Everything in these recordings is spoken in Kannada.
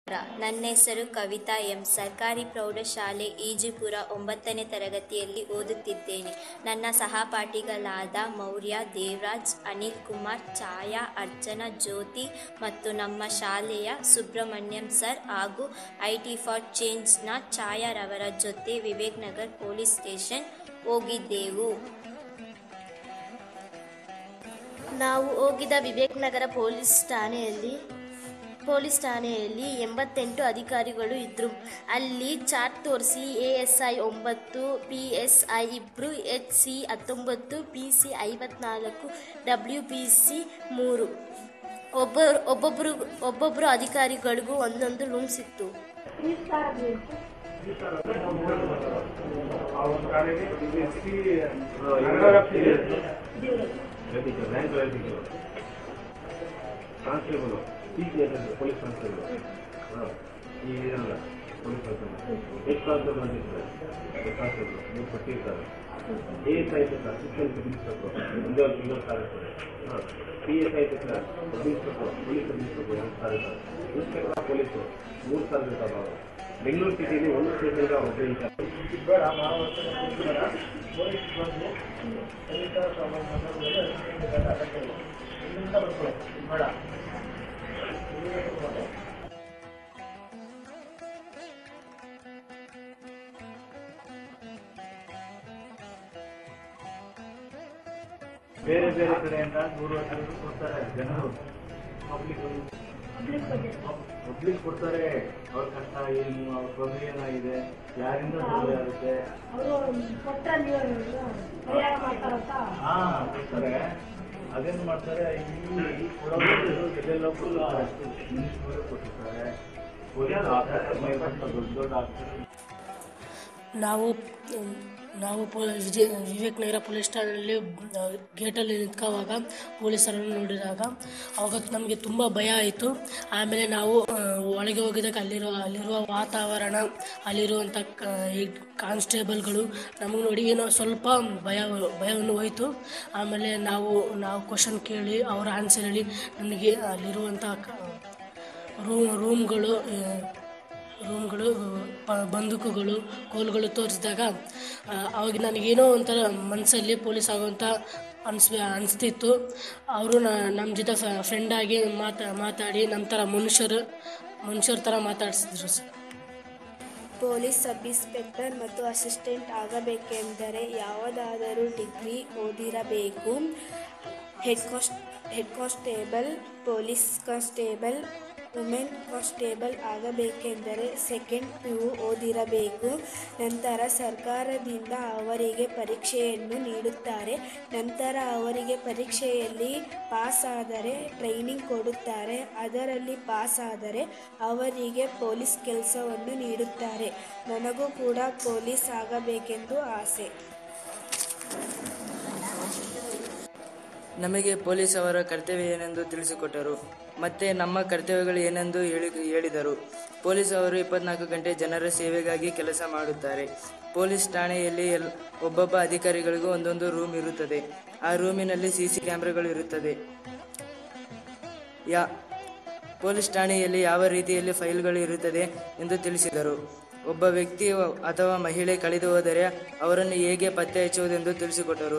ನನ್ನ ಹೆಸರು ಕವಿತಾ ಎಂ ಸರ್ಕಾರಿ ಪ್ರೌಢಶಾಲೆ ಈಜುಪುರ ಒಂಬತ್ತನೇ ತರಗತಿಯಲ್ಲಿ ಓದುತ್ತಿದ್ದೇನೆ ನನ್ನ ಸಹಪಾಠಿಗಳಾದ ಮೌರ್ಯ ದೇವರಾಜ್ ಅನಿಲ್ ಕುಮಾರ್ ಛಾಯಾ ಅರ್ಚನಾ ಜ್ಯೋತಿ ಮತ್ತು ನಮ್ಮ ಶಾಲೆಯ ಸುಬ್ರಹ್ಮಣ್ಯಂ ಸರ್ ಹಾಗೂ ಐ ಟಿ ಫಾರ್ ಚೇಂಜ್ನ ಛಾಯಾರವರ ಜೊತೆ ವಿವೇಕ್ ನಗರ್ ಪೊಲೀಸ್ ಸ್ಟೇಷನ್ ಹೋಗಿದ್ದೆವು ನಾವು ಹೋಗಿದ್ದ ವಿವೇಕ್ ನಗರ ಪೊಲೀಸ್ ಠಾಣೆಯಲ್ಲಿ ಪೊಲೀಸ್ ಠಾಣೆಯಲ್ಲಿ ಎಂಬತ್ತೆಂಟು ಅಧಿಕಾರಿಗಳು ಇದ್ದರು ಅಲ್ಲಿ ಚಾರ್ಟ್ ತೋರಿಸಿ ಎ ಎಸ್ ಐ ಒಂಬತ್ತು ಪಿ ಎಸ್ ಐ ಇಬ್ಬರು ಎಚ್ ಸಿ ಹತ್ತೊಂಬತ್ತು ಪಿ ಸಿ ಐವತ್ನಾಲ್ಕು ಡಬ್ಲ್ಯೂ ಪಿ ಸಿ ಮೂರು ಒಬ್ಬರು ಒಬ್ಬೊಬ್ಬರು ಒಬ್ಬೊಬ್ಬರು ಅಧಿಕಾರಿಗಳಿಗೂ ಒಂದೊಂದು ರೂಮ್ಸ್ ಇತ್ತು constable P C police constable ಹಾಂ ಈ ಇದಲ್ಲ ಪೊಲೀಸ್ ಕಾನ್ಸ್ಟೇಬಲ್ ಎಷ್ಟು ಕಾನ್ಸ್ಟೇಬಲ್ ಅಂತಿರ್ತಾರೆ ಎಷ್ಟು ಕಾನ್ಸ್ಟೇಬಲ್ ನೀವು ಕೊಟ್ಟಿರ್ತಾರೆ ಎ ಎಸ್ ಆಯ್ತು ಸರ್ ಶಿಕ್ಷಣ ಬಿಡಿಸ್ಬೇಕು ಒಂದೇ ಒಂದು ಇನ್ನೊಂದು ಸಾವಿರ ಇರ್ತದೆ ಹಾಂ ಪಿ ಎಸ್ ಆಯ್ತು ಸರ್ ಬಿಡಿಸ್ಬೇಕು ಪೊಲೀಸ್ ಬಿಡಿಸ್ಬೇಕು ಒಂದು ಸಾವಿರ ಇರ್ತಾರೆ ಇನ್ಸ್ಪೆಕ್ಟರ್ ಪೊಲೀಸು ಮೂರು ಸಾವಿರ ಇರ್ತಾರೆ ಅವರು ಬೆಂಗಳೂರು ಸಿಟಿಲಿ ಒಂದು ಸ್ಟೇಷನ್ಗೆ ಒಬ್ಬರು ಇರ್ತಾರೆ ಬೇರೆ ಬೇರೆ ಕಡೆಯಿಂದ ನೂರು ಐವತ್ತು ಕೊಡ್ತಾರೆ ಜನರು ಪಬ್ಲಿಕ್ ಪಬ್ಲಿಕ್ ಕೊಡ್ತಾರೆ ಅವ್ರ ಕಷ್ಟ ಏನು ಅವ್ರ ತೊಂದರೆ ಏನಾಗಿದೆ ಯಾರಿಂದ ತೊಂದರೆ ಆಗುತ್ತೆ ಹಾ ಕೊಡ್ತಾರೆ ಅದೇನು ಮಾಡ್ತಾರೆ ಇಲ್ಲಿ ಕೊಡೋದು ಎಲ್ಲೆಲ್ಲೋ ಮಿನಿಸ್ಟರ್ ಕೊಟ್ಟಿರ್ತಾರೆ ಪೊಲೀಸ್ ಆಫೀಸರ್ ದೊಡ್ಡ ದೊಡ್ಡ ಆಫೀಸರ್ ನಾವು ನಾವು ಪೊ ವಿಜಯ ವಿವೇಕ್ ನಗರ ಪೊಲೀಸ್ ಠಾಣೆಯಲ್ಲಿ ಗೇಟಲ್ಲಿ ನಿಂತ್ಕೋವಾಗ ಪೊಲೀಸರನ್ನು ನೋಡಿದಾಗ ಅವಾಗ ನಮಗೆ ತುಂಬ ಭಯ ಆಯಿತು ಆಮೇಲೆ ನಾವು ಆ, ಒಳಗೆ ಹೋಗಿದಾಗ ಅಲ್ಲಿರುವ ಅಲ್ಲಿರುವ ವಾತಾವರಣ ಅಲ್ಲಿರುವಂಥ ಕಾನ್ಸ್ಟೇಬಲ್ಗಳು ನಮಗೆ ನೋಡಿ ಏನೋ ಸ್ವಲ್ಪ ಭಯ ಭಯವನ್ನು ಹೋಯಿತು ಆಮೇಲೆ ನಾವು ನಾವು ಕ್ವಶನ್ ಕೇಳಿ ಅವರ ಆನ್ಸರ್ ಹೇಳಿ ನನಗೆ ಅಲ್ಲಿರುವಂಥ ಕ- ರೂಮ್ ರೂಮ್ಗಳು ಆ, ರೂಮ್ಗಳು ಪ- ಬಂದೂಕುಗಳು ಕೋಲ್ಗಳು ತೋರಿಸಿದಾಗ ಆ, ಅವಾಗ ನನಗೇನೋ ಒಂಥರ ಮನಸ್ಸಲ್ಲಿ ಪೊಲೀಸ್ ಆಗುವಂಥ ಅನ್ಸ್ ಅನಿಸ್ತಿತ್ತು ಅವರು ನಮ್ಮ ಜೊತೆ ಫ್ರೆಂಡಾಗಿ ಮಾತಾ ಮಾತಾಡಿ ನಮ್ಮ ಥರ ಮನುಷ್ಯರು ಮನುಷ್ಯರ ಥರ ಮಾತಾಡಿಸಿದ್ರು ಸರ್ ಪೊಲೀಸ್ ಸಬ್ ಇನ್ಸ್ಪೆಕ್ಟರ್ ಮತ್ತು ಅಸಿಸ್ಟೆಂಟ್ ಆಗಬೇಕೆಂದರೆ ಯಾವುದಾದರೂ ಡಿಗ್ರಿ ಓದಿರಬೇಕು head cons head constable police constable women constable ಆಗಬೇಕೆಂದರೆ ಸೆಕೆಂಡ್ ಪಿ ಯು ಓದಿರಬೇಕು ನಂತರ ಸರ್ಕಾರದಿಂದ ಅವರಿಗೆ ಪರೀಕ್ಷೆಯನ್ನು ನೀಡುತ್ತಾರೆ ನಂತರ ಅವರಿಗೆ ಪರೀಕ್ಷೆಯಲ್ಲಿ ಪಾಸ್ ಆದರೆ ಟ್ರೈನಿಂಗ್ ಕೊಡುತ್ತಾರೆ ಅದರಲ್ಲಿ ಪಾಸ್ ಆದರೆ ಅವರಿಗೆ ಪೊಲೀಸ್ ಕೆಲಸವನ್ನು ನೀಡುತ್ತಾರೆ ನನಗೂ ಕೂಡ ಪೊಲೀಸ್ ಆಗಬೇಕೆಂದು ಆಸೆ ನಮಗೆ ಪೊಲೀಸ್ ಅವರ ಕರ್ತವ್ಯ ಏನೆಂದು ತಿಳಿಸಿಕೊಟ್ಟರು ಮತ್ತೆ ನಮ್ಮ ಕರ್ತವ್ಯಗಳು ಏನೆಂದು ಹೇಳಿ ಹೇಳಿದರು ಪೊಲೀಸ್ ಅವರು ಇಪ್ಪತ್ನಾಲ್ಕು ಗಂಟೆ ಜನರ ಸೇವೆಗಾಗಿ ಕೆಲಸ ಮಾಡುತ್ತಾರೆ ಪೊಲೀಸ್ ಠಾಣೆಯಲ್ಲಿ ಎಲ್ ಒಬ್ಬೊಬ್ಬ ಅಧಿಕಾರಿಗಳಿಗೂ ಒಂದೊಂದು ರೂಮ್ ಇರುತ್ತದೆ ಆ ರೂಮಿನಲ್ಲಿ ಸಿ ಸಿ ಕ್ಯಾಮ್ರಾಗಳು ಇರುತ್ತದೆ ಯಾ ಪೊಲೀಸ್ ಠಾಣೆಯಲ್ಲಿ ಯಾವ ರೀತಿಯಲ್ಲಿ ಫೈಲ್ಗಳು ಇರುತ್ತದೆ ಎಂದು ತಿಳಿಸಿದರು ಒಬ್ಬ ವ್ಯಕ್ತಿ ಅಥವಾ ಮಹಿಳೆ ಕಳೆದು ಹೋದರೆ ಅವರನ್ನು ಹೇಗೆ ಪತ್ತೆ ಹಚ್ಚುವುದೆಂದು ತಿಳಿಸಿಕೊಟ್ಟರು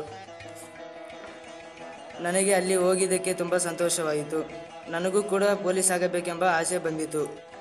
ನನಗೆ ಅಲ್ಲಿ ಹೋಗಿದ್ದಕ್ಕೆ ತುಂಬ ಸಂತೋಷವಾಯಿತು ನನಗೂ ಕೂಡ ಪೊಲೀಸ್ ಆಗಬೇಕೆಂಬ ಆಸೆ ಬಂದಿತು